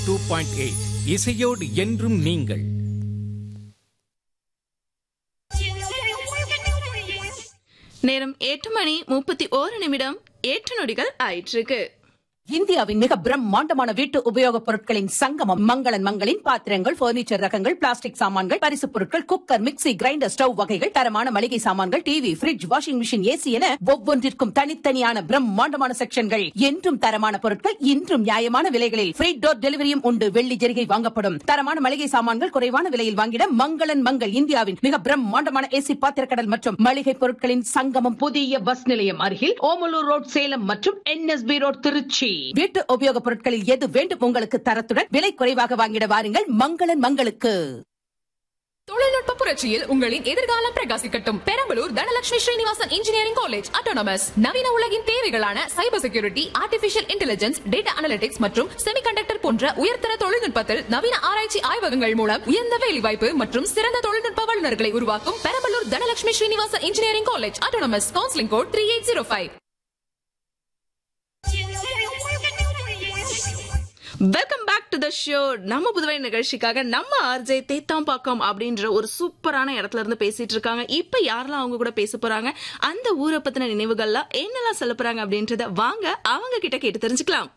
Two point eight இசையோடு என்றும் நீங்கள் நேரம் எட்டு மணி முப்பத்தி ஓரு நிமிடம் எட்டு நொடிகள் ஆயிற்றுக்கு இந்தியாவின் மிக பிரம்மாண்டமான வீட்டு உபயோகப் பொருட்களின் சங்கமம் மங்களன் மங்களின் பாத்திரங்கள் பர்னிச்சர் ரகங்கள் பிளாஸ்டிக் சாமான்கள் பரிசுப் பொருட்கள் குக்கர் மிக்ஸி கிரைண்டர் ஸ்டவ் வகைகள் தரமான மளிகை சாமான்கள் TV fridge washing machine AC என ஒவ்வொன்றிற்கும் தனித்தனியான பிரம்மாண்டமான செக்ஷன்கள் என்றும் தரமான பொருட்கள் இன்றும் நியாயமான விலைகளில் ஃப்ரீ டோர் டெலிவரியும் உண்டு வெள்ளி ஜெரிகை வாங்கப்படும் தரமான மளிகை சாமான்கள் குறைவான விலையில் வாங்கிட மங்களன் மங்கள் இந்தியாவின் மிக பிரம்மாண்டமான ஏசி பாத்திரக்கடல் மற்றும் மளிகை பொருட்களின் சங்கமம் புதிய பஸ் நிலையம் அருகில் ஓமலூர் ரோட் சேலம் மற்றும் என்எஸ்பி ரோட் திருச்சி வீட்டு உபயோகப் பொருட்களில் எது வேண்டும் உங்களுக்கு தரத்துடன் விலை குறைவாக வாங்கிட வாருங்கள் மங்களன் மங்களுக்கு தொழில்நுட்ப புரட்சியில் உங்களின் எதிர்காலம் பிரகாசிக்கட்டும் Perambalur Dhanalakshmi Srinivasan engineering college autonomous நவீன உலகின் தேவைகளான cyber security artificial intelligence data analytics மற்றும் செமிகண்டக்டர் போன்ற உயர்தர தொழில்நுட்பத்தில் நவீன ஆராய்ச்சி ஆய்வகங்கள் மூலம் உயர்ந்த வேலைவாய்ப்பு மற்றும் சிறந்த தொழில்நுட்ப வல்லுநர்களை உருவாக்கும் Perambalur Dhanalakshmi Srinivasan engineering college autonomous counselling code three eight zero five welcome back to the show நம்ம புதுவை நிகழ்ச்சிக்காக நம்ம ஆர்ஜே தேத்தாம்பாக்கம் அப்படின்ற ஒரு சூப்பரான இடத்துல இருந்து பேசிட்டு இருக்காங்க இப்ப யாரெல்லாம் அவங்க கூட பேச போறாங்க அந்த ஊரை பத்தின நினைவுகள்லாம் என்னெல்லாம் சொல்ல போறாங்க அப்படின்றத வாங்க அவங்க கிட்ட கேட்டு தெரிஞ்சுக்கலாம்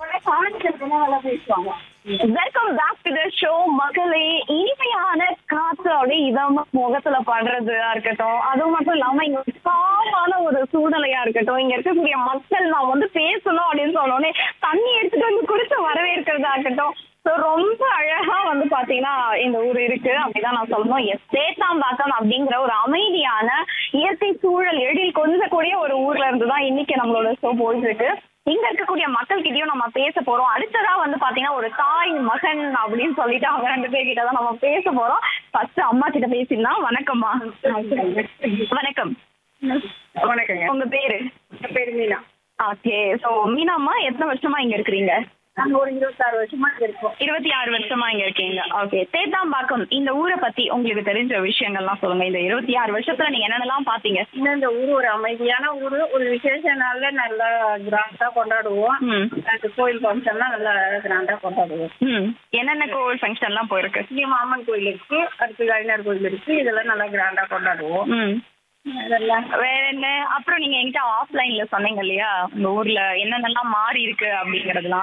welcome back to the show மக்களே இனிமையான காற்று அப்படியே இதமா முகத்துல படுறதா இருக்கட்டும் அதுவும் மட்டும் இல்லாம இங்க ஒரு காமான ஒரு சூழ்நிலையா இருக்கட்டும் இங்க இருக்கக்கூடிய மக்கள் நான் வந்து பேசணும் அப்படின்னு சொன்னோடனே தண்ணி எடுத்துட்டு வந்து குடிச்சு வரவேற்கிறதா இருக்கட்டும் ஸோ ரொம்ப அழகா வந்து பாத்தீங்கன்னா இந்த ஊர் இருக்கு அப்படிதான் நான் சொல்லணும் எஸ் சேத்தாம்பாக்கம் அப்படிங்கிற ஒரு அமைதியான இயற்கை சூழல் எழில் கொஞ்சக்கூடிய ஒரு ஊர்ல இருந்து தான் இன்னைக்கு நம்மளோட ஷோ போயிட்டு இருக்கு இங்க இருக்கக்கூடிய மக்கள் கிட்டயும் நம்ம பேச போறோம் அடுத்ததா வந்து பாத்தீங்கன்னா ஒரு தாய் மகன் அப்படின்னு சொல்லிட்டு அவங்க ரெண்டு பேர்கிட்ட தான் நம்ம பேச போறோம் ஃபர்ஸ்ட் அம்மா கிட்ட பேசிடலாம் வணக்கம்மா வணக்கம் வணக்கங்க உங்க பேரு என் பேரு மீனா ஓகே சோ மீனாம்மா எத்தனை வருஷமா இங்க இருக்கிறீங்க நாங்க ஒரு இருபத்தாறு வருஷமா இங்க இருக்கோம் இருபத்தி ஆறு வருஷமா இங்க இருக்கீங்க ஓகே தேத்தாம்பாக்கம் இந்த ஊரை பத்தி உங்களுக்கு தெரிஞ்ச விஷயங்கள்லாம் சொல்லுங்க இந்த இருபத்தி ஆறு வருஷத்துல நீங்க என்னென்னலாம் பாத்தீங்க இன்னும் இந்த ஊர் ஒரு அமைதியான ஊரு ஒரு விசேஷ நாள்ல நல்லா கிராண்டா கொண்டாடுவோம் ம். அது கோயில் ஃபங்க்ஷன்லாம் நல்லா கிராண்டா கொண்டாடுவோம் ம் என்னென்ன கோவில் ஃபங்க்ஷன்லாம் போயிருக்கு இங்க மாமன் கோயில் இருக்கு அடுத்து கலைஞர் கோயில் இருக்கு இதெல்லாம் நல்லா கிராண்டா கொண்டாடுவோம் ம் இதெல்லாம் வேற என்ன அப்புறம் நீங்க என்கிட்ட ஆஃப்லைன்ல சொன்னீங்க இல்லையா உங்க ஊர்ல என்னென்னலாம் மாறி இருக்கு அப்படிங்கறதுலாம்